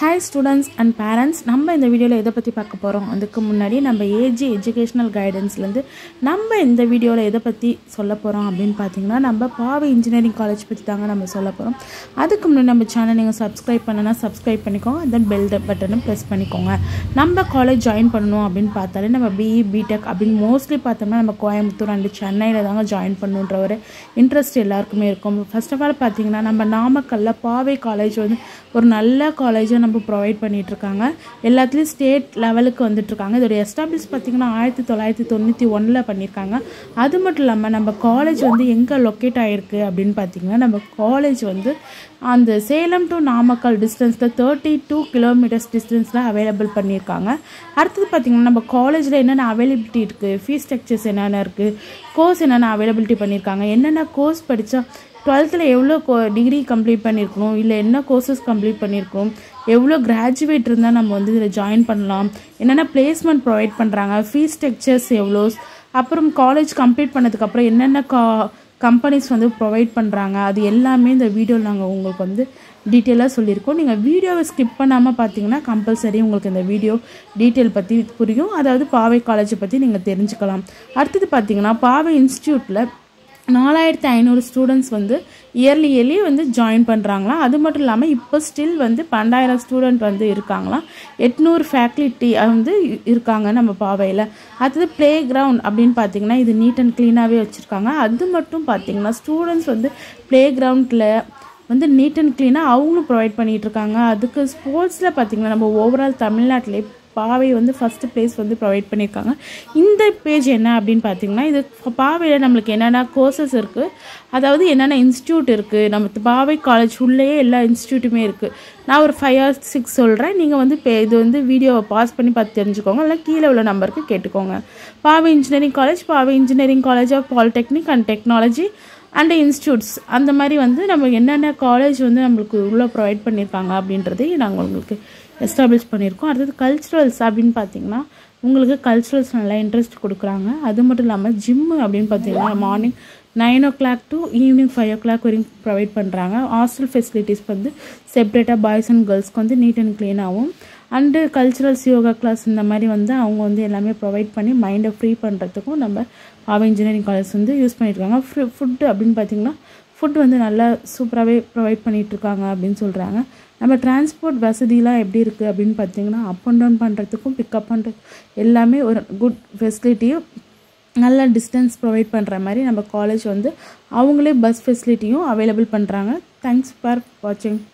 hi students and parents நம்ம இந்த வீடியோவில் எதை பற்றி பார்க்க போகிறோம் அதுக்கு முன்னாடி நம்ம ஏஜி எஜுகேஷ்னல் கைடன்ஸ்லேருந்து நம்ம இந்த வீடியோவில் எதை பற்றி சொல்ல போகிறோம் அப்படின்னு பார்த்தீங்கன்னா நம்ம பாவை இன்ஜினியரிங் காலேஜ் பற்றி தாங்க நம்ம சொல்ல போகிறோம் அதுக்கு முன்னாடி நம்ம சேனல் நீங்கள் சப்ஸ்கிரைப் பண்ணனா சப்ஸ்கிரைப் பண்ணிக்கோங்க தென் பெல் பட்டனும் ப்ரெஸ் பண்ணிக்கோங்க நம்ம காலேஜ் ஜாயின் பண்ணணும் அப்படின்னு பார்த்தாலே நம்ம பிஇ பிடெக் அப்படின்னு மோஸ்ட்லி பார்த்தோம்னா நம்ம கோயம்புத்தூர் அண்டு சென்னையில் தாங்க ஜாயின் பண்ணணுன்ற ஒரு இன்ட்ரெஸ்ட் எல்லாருக்குமே இருக்கும் ஃபர்ஸ்ட் ஆஃப் ஆல் பார்த்தீங்கன்னா நம்ம நாமக்கல்ல பாவை காலேஜ் வந்து ஒரு நல்ல காலேஜை நம்ம ப்ரொவைட் பண்ணிகிட்ருக்காங்க எல்லாத்துலேயும் ஸ்டேட் லெவலுக்கு வந்துட்டுருக்காங்க இதோட எஸ்டாப்ளிஷ் பார்த்திங்கன்னா ஆயிரத்தி தொள்ளாயிரத்தி தொண்ணூற்றி ஒன்றில் பண்ணியிருக்காங்க அது மட்டும் இல்லாமல் நம்ம காலேஜ் வந்து எங்கே லொக்கேட் ஆகிருக்கு அப்படின்னு பார்த்திங்கன்னா நம்ம காலேஜ் வந்து அந்த சேலம் டு நாமக்கல் டிஸ்டன்ஸில் தேர்ட்டி டூ கிலோமீட்டர்ஸ் டிஸ்டன்ஸில் அவைலபிள் பண்ணியிருக்காங்க அடுத்தது பார்த்திங்கன்னா நம்ம காலேஜில் என்னென்ன அவைலபிலிட்டி இருக்குது ஃபீஸ் ஸ்ட்ரக்சர்ஸ் என்னென்ன இருக்குது கோர்ஸ் என்னென்ன அவைலபிலிட்டி பண்ணியிருக்காங்க என்னென்ன கோர்ஸ் படித்தா டுவெல்த்தில் எவ்வளோ கோ டிகிரி கம்ப்ளீட் பண்ணியிருக்கணும் இல்லை என்ன கோர்சஸ் கம்ப்ளீட் பண்ணியிருக்கணும் எவ்வளோ கிராஜுவேட் இருந்தால் நம்ம வந்து இதில் ஜாயின் பண்ணலாம் என்னென்ன பிளேஸ்மெண்ட் ப்ரொவைட் பண்ணுறாங்க ஃபீஸ் ஸ்ட்ரக்சர்ஸ் எவ்வளோ அப்புறம் காலேஜ் கம்ப்ளீட் பண்ணதுக்கப்புறம் என்னென்ன கா கம்பெனிஸ் வந்து ப்ரொவைட் பண்ணுறாங்க அது எல்லாமே இந்த வீடியோவில் நாங்கள் உங்களுக்கு வந்து டீட்டெயிலாக சொல்லியிருக்கோம் நீங்கள் வீடியோவை ஸ்கிப் பண்ணாமல் பார்த்தீங்கன்னா கம்பல்சரி உங்களுக்கு இந்த வீடியோ டீட்டெயில் பற்றி புரியும் அதாவது பாவை காலேஜை பற்றி நீங்கள் தெரிஞ்சுக்கலாம் அடுத்தது பார்த்தீங்கன்னா பாவை இன்ஸ்டியூட்டில் நாலாயிரத்தி ஐநூறு ஸ்டூடெண்ட்ஸ் வந்து இயர்லி இயர்லி வந்து ஜாயின் பண்ணுறாங்களாம் அது மட்டும் இல்லாமல் இப்போ ஸ்டில் வந்து பன்னெண்டாயிரம் ஸ்டூடெண்ட் வந்து இருக்காங்களாம் எட்நூறு ஃபேக்கல்ட்டி வந்து இருக்காங்க நம்ம பாவையில் அடுத்தது ப்ளே கிரவுண்ட் அப்படின்னு பார்த்தீங்கன்னா இது நீட் அண்ட் க்ளீனாகவே வச்சுருக்காங்க அது மட்டும் பார்த்தீங்கன்னா ஸ்டூடெண்ட்ஸ் வந்து ப்ளே கிரவுண்டில் வந்து நீட் அண்ட் க்ளீனாக அவங்களும் ப்ரொவைட் பண்ணிகிட்ருக்காங்க அதுக்கு ஸ்போர்ட்ஸில் பார்த்திங்கன்னா நம்ம ஓவரால் தமிழ்நாட்டிலே பாவை வந்து ஃபஸ்ட்டு ப்ளேஸ் வந்து ப்ரொவைட் பண்ணியிருக்காங்க இந்த பேஜ் என்ன அப்படின்னு பார்த்தீங்கன்னா இது பாவையில் நம்மளுக்கு என்னென்ன கோர்சஸ் இருக்குது அதாவது என்னென்ன இன்ஸ்டியூட் இருக்குது நம்ம பாவை காலேஜ் உள்ளேயே எல்லா இன்ஸ்டியூட்டுமே இருக்குது நான் ஒரு ஃபைவ் ஆர் சிக்ஸ் சொல்கிறேன் நீங்கள் வந்து இப்போ இது வந்து வீடியோவை பாஸ் பண்ணி பார்த்து தெரிஞ்சுக்கோங்க இல்லை கீழே உள்ள நம்பருக்கு கேட்டுக்கோங்க Paavai engineering college Paavai engineering college of polytechnic and technology and institutes அந்த மாதிரி வந்து நம்ம என்னென்ன காலேஜ் வந்து நம்மளுக்கு உள்ளே ப்ரொவைட் பண்ணியிருக்காங்க அப்படின்றதையும் நாங்கள் உங்களுக்கு எஸ்டாப்ளிஷ் பண்ணியிருக்கோம் அடுத்தது கல்ச்சுரல்ஸ் அப்படின்னு பார்த்தீங்கன்னா உங்களுக்கு கல்ச்சுரல்ஸ் நல்லா இன்ட்ரெஸ்ட் கொடுக்குறாங்க அது மட்டும் இல்லாமல் ஜிம்மு அப்படின்னு பார்த்தீங்கன்னா morning nine o'clock to evening five o'clock வரைக்கும் ப்ரொவைட் பண்ணுறாங்க ஹாஸ்டல் ஃபெசிலிட்டிஸ் வந்து செப்ரேட்டாக பாய்ஸ் அண்ட் கேர்ள்ஸ்க்கு வந்து நீட் அண்ட் க்ளீனாகவும் அண்டு கல்ச்சுரல்ஸ் யோகா கிளாஸ் இந்த மாதிரி வந்து அவங்க வந்து எல்லாமே ப்ரொவைட் பண்ணி மைண்டை ஃப்ரீ பண்ணுறதுக்கும் நம்ம பாவை இன்ஜினியரிங் காலேஜ் வந்து யூஸ் பண்ணியிருக்காங்க ஃப்ரூ ஃபுட்டு அப்படின்னு பார்த்திங்கன்னா ஃபுட் வந்து நல்லா சூப்பராகவே ப்ரொவைட் பண்ணிகிட்ருக்காங்க அப்படின்னு சொல்கிறாங்க நம்ம டிரான்ஸ்போர்ட் வசதிலாம் எப்படி இருக்குது அப்படின்னு பார்த்தீங்கன்னா அப் அண்ட் டவுன் பண்ணுறதுக்கும் பிக்கப் பண்ணுறது எல்லாமே ஒரு குட் ஃபெசிலிட்டியும் நல்ல டிஸ்டன்ஸ் ப்ரொவைட் பண்ணுற மாதிரி நம்ம காலேஜ் வந்து அவங்களே பஸ் ஃபெசிலிட்டியும் அவைலபிள் பண்ணுறாங்க தேங்க்ஸ் ஃபார் வாட்சிங்